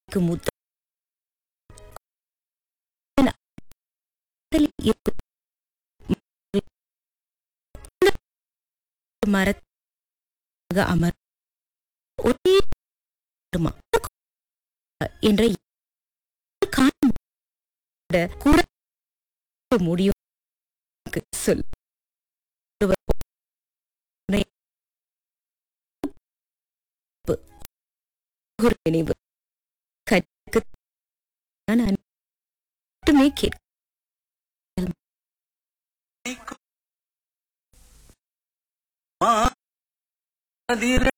க்கு முத்த மரத்தில் இருக்கும் மரத்தாக அமர் ஒரே ம- என்ற காண கூட முடியும் சொல் ஒருவர் உன்னை ஒரு நினைவு கற்கு நான் மட்டுமே கேட்க மாதிர